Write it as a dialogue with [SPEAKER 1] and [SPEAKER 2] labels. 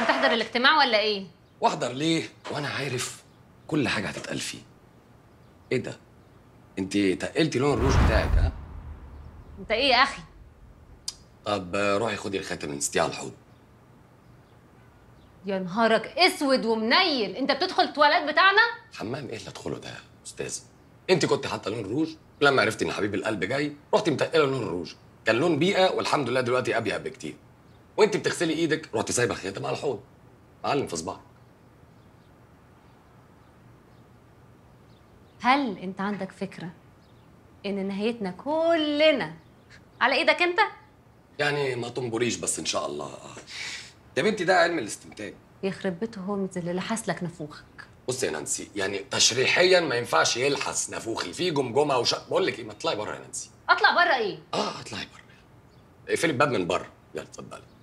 [SPEAKER 1] هتحضر الاجتماع ولا ايه
[SPEAKER 2] واحضر ليه وانا عارف كل حاجه هتتقال فيه ايه ده انت تقلتي لون الروج بتاعك ها
[SPEAKER 1] انت ايه يا اخي
[SPEAKER 2] طب آه، روحي خدي الخاتم نسيتيه على الحوض
[SPEAKER 1] يا نهارك اسود ومنيل انت بتدخل التواليت بتاعنا
[SPEAKER 2] حمام ايه اللي ادخله ده يا استاذ انت كنت حاطه لون الروج لما عرفتي ان حبيب القلب جاي رحتي متقله لون الروج كان لون بيئه والحمد لله دلوقتي ابيض بكتير وانت بتغسلي ايدك رحتي سايبه الخاتم على الحوض معلم في صباعك
[SPEAKER 1] هل انت عندك فكره ان نهايتنا كلنا على ايدك انت
[SPEAKER 2] يعني ما تنبريش بس ان شاء الله يا بنتي ده علم الاستنتاج
[SPEAKER 1] يخرب بيته هولمز اللي لحس لك نافوخك
[SPEAKER 2] بص يا نانسي يعني تشريحيا ما ينفعش يلحس نافوخي في جمجمه وش بقول لك ايه ما تطلعي بره يا نانسي
[SPEAKER 1] اطلع بره ايه
[SPEAKER 2] اه اطلعي بره اقفلي الباب من بره يلا اتفضلي